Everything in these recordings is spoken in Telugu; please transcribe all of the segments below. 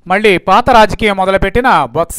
మళ్ళీ పాత రాజకీయం మొదలుపెట్టిన బొత్స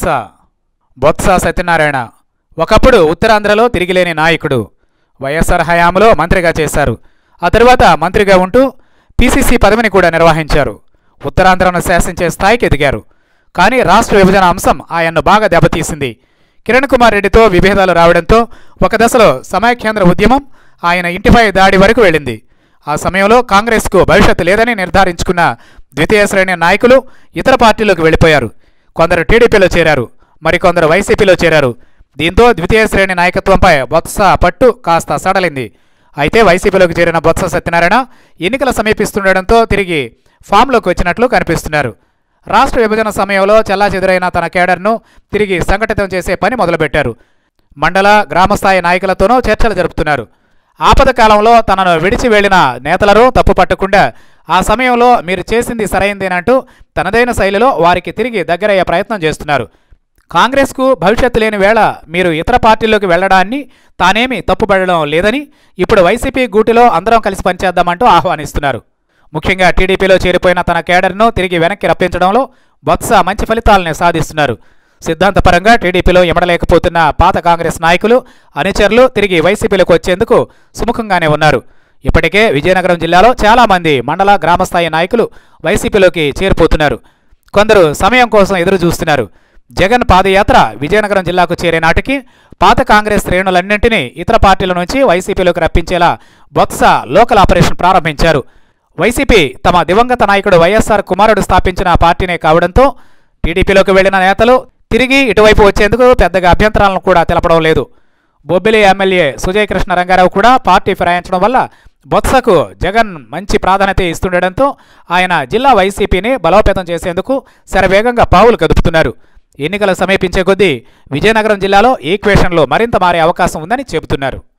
బొత్స సత్యనారాయణ ఒకప్పుడు ఉత్తరాంధ్రలో తిరిగిలేని నాయకుడు వైఎస్ఆర్ హయాంలో మంత్రిగా చేశారు ఆ తరువాత మంత్రిగా ఉంటూ పీసీసీ పదవిని కూడా నిర్వహించారు ఉత్తరాంధ్రను శాసించే స్థాయికి ఎదిగారు కానీ రాష్ట్ర విభజన అంశం ఆయన్ను బాగా దెబ్బతీసింది కిరణ్ కుమార్ రెడ్డితో విభేదాలు రావడంతో ఒక దశలో సమైక్యాంధ్ర ఉద్యమం ఆయన ఇంటిపై దాడి వరకు వెళ్ళింది ఆ సమయంలో కాంగ్రెస్కు భవిష్యత్తు లేదని నిర్ధారించుకున్న ద్వితీయ శ్రేణి నాయకులు ఇతర పార్టీలోకి వెళ్ళిపోయారు కొందరు టీడీపీలో చేరారు మరికొందరు వైసీపీలో చేరారు దీంతో ద్వితీయ శ్రేణి నాయకత్వంపై బొత్స పట్టు కాస్త సడలింది అయితే వైసీపీలోకి చేరిన బొత్స సత్యనారాయణ ఎన్నికలు సమీపిస్తుండటంతో తిరిగి ఫామ్లోకి వచ్చినట్లు కనిపిస్తున్నారు రాష్ట్ర విభజన సమయంలో చెల్లాచెదురైన తన కేడర్ను తిరిగి సంఘటితం చేసే పని మొదలుపెట్టారు మండల గ్రామస్థాయి నాయకులతోనూ చర్చలు జరుపుతున్నారు ఆపద కాలంలో తనను విడిచి వెళ్లిన నేతలను తప్పు పట్టకుండా ఆ సమయంలో మీరు చేసింది సరైందేనంటూ తనదైన శైలిలో వారికి తిరిగి దగ్గరయ్యే ప్రయత్నం చేస్తున్నారు కాంగ్రెస్కు భవిష్యత్తు లేని వేళ మీరు ఇతర పార్టీల్లోకి వెళ్లడాన్ని తానేమీ తప్పుపడడం లేదని ఇప్పుడు వైసీపీ గూటిలో అందరం కలిసి పనిచేద్దామంటూ ఆహ్వానిస్తున్నారు ముఖ్యంగా టీడీపీలో చేరిపోయిన తన కేడర్ను తిరిగి వెనక్కి రప్పించడంలో బొత్స మంచి ఫలితాలను సాధిస్తున్నారు సిద్ధాంతపరంగా టీడీపీలో ఇమడలేకపోతున్న పాత కాంగ్రెస్ నాయకులు అనుచరులు తిరిగి వైసీపీలోకి వచ్చేందుకు సుముఖంగానే ఉన్నారు ఇప్పటికే విజయనగరం జిల్లాలో చాలామంది మండల గ్రామస్థాయి నాయకులు వైసీపీలోకి చేరిపోతున్నారు కొందరు సమయం కోసం ఎదురు చూస్తున్నారు జగన్ పాదయాత్ర విజయనగరం జిల్లాకు చేరే నాటికి పాత కాంగ్రెస్ శ్రేణులన్నింటినీ ఇతర పార్టీల నుంచి వైసీపీలోకి రప్పించేలా బొత్స లోకల్ ఆపరేషన్ ప్రారంభించారు వైసీపీ తమ దివంగత నాయకుడు వైఎస్ఆర్ కుమారుడు స్థాపించిన పార్టీనే కావడంతో టీడీపీలోకి వెళ్లిన నేతలు తిరిగి ఇటువైపు వచ్చేందుకు పెద్దగా అభ్యంతరాలను కూడా తెలపడం లేదు బొబ్బిలి ఎమ్మెల్యే సుజయ్ కృష్ణ రంగారావు కూడా పార్టీ ఫిరాయించడం వల్ల బొత్సకు జగన్ మంచి ప్రాధాన్యత ఇస్తుండటంతో ఆయన జిల్లా వైసీపీని బలోపేతం చేసేందుకు శరవేగంగా పావులు కదుపుతున్నారు ఎన్నికలు సమీపించే కొద్దీ విజయనగరం జిల్లాలో ఈక్వేషన్లు మరింత మారే అవకాశం ఉందని చెబుతున్నారు